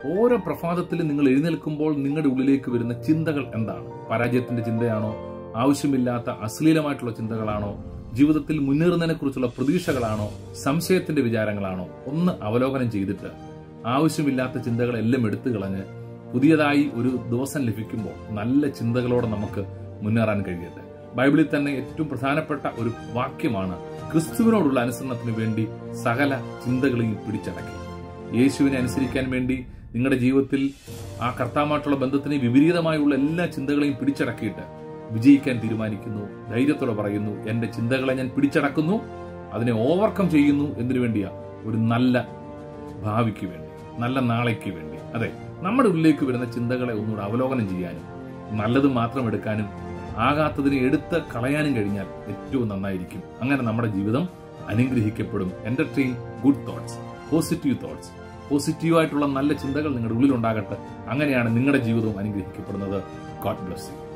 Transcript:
ഓരോ പ്രഭാതത്തിലും നിങ്ങൾ എഴുന്നേൽക്കുമ്പോൾ നിങ്ങളുടെ ഉള്ളിലേക്ക് വരുന്ന ചിന്തകൾ എന്താണ് പരാജയത്തിന്റെ ചിന്തയാണോ ആവശ്യമില്ലാത്ത അശ്ലീലമായിട്ടുള്ള ചിന്തകളാണോ ജീവിതത്തിൽ മുന്നേറുന്നതിനെ കുറിച്ചുള്ള പ്രതീക്ഷകളാണോ സംശയത്തിന്റെ വിചാരങ്ങളാണോ ഒന്ന് അവലോകനം ചെയ്തിട്ട് ആവശ്യമില്ലാത്ത ചിന്തകളെല്ലാം എടുത്തു കളഞ്ഞ് പുതിയതായി ഒരു ദിവസം ലഭിക്കുമ്പോൾ നല്ല ചിന്തകളോടെ നമുക്ക് മുന്നേറാൻ കഴിയട്ടെ ബൈബിളിൽ തന്നെ ഏറ്റവും പ്രധാനപ്പെട്ട ഒരു വാക്യമാണ് ക്രിസ്തുവിനോടുള്ള അനുസരണത്തിന് വേണ്ടി സകല ചിന്തകളെയും പിടിച്ചടക്കി യേശുവിനെ അനുസരിക്കാൻ വേണ്ടി നിങ്ങളുടെ ജീവിതത്തിൽ ആ കർത്താവുമായിട്ടുള്ള ബന്ധത്തിന് വിപരീതമായുള്ള എല്ലാ ചിന്തകളെയും പിടിച്ചടക്കിയിട്ട് വിജയിക്കാൻ തീരുമാനിക്കുന്നു ധൈര്യത്തോടെ പറയുന്നു എന്റെ ചിന്തകളെ ഞാൻ പിടിച്ചടക്കുന്നു അതിനെ ഓവർകം ചെയ്യുന്നു എന്നതിനു വേണ്ടിയാ ഒരു നല്ല ഭാവിക്ക് വേണ്ടി നല്ല നാളേക്ക് വേണ്ടി അതെ നമ്മുടെ ഉള്ളിലേക്ക് വരുന്ന ചിന്തകളെ ഒന്നുകൂടെ അവലോകനം ചെയ്യാനും നല്ലത് മാത്രം എടുക്കാനും ആകാത്തതിനെ എടുത്ത് കളയാനും കഴിഞ്ഞാൽ ഏറ്റവും നന്നായിരിക്കും അങ്ങനെ നമ്മുടെ ജീവിതം അനുഗ്രഹിക്കപ്പെടും entertain good thoughts positive thoughts പോസിറ്റീവായിട്ടുള്ള നല്ല ചിന്തകൾ നിങ്ങളുടെ ഉള്ളിലുണ്ടാകട്ടെ അങ്ങനെയാണ് നിങ്ങളുടെ ജീവിതവും അനുഗ്രഹിക്കപ്പെടുന്നത് ഗോഡ് ബ്ലസ് യു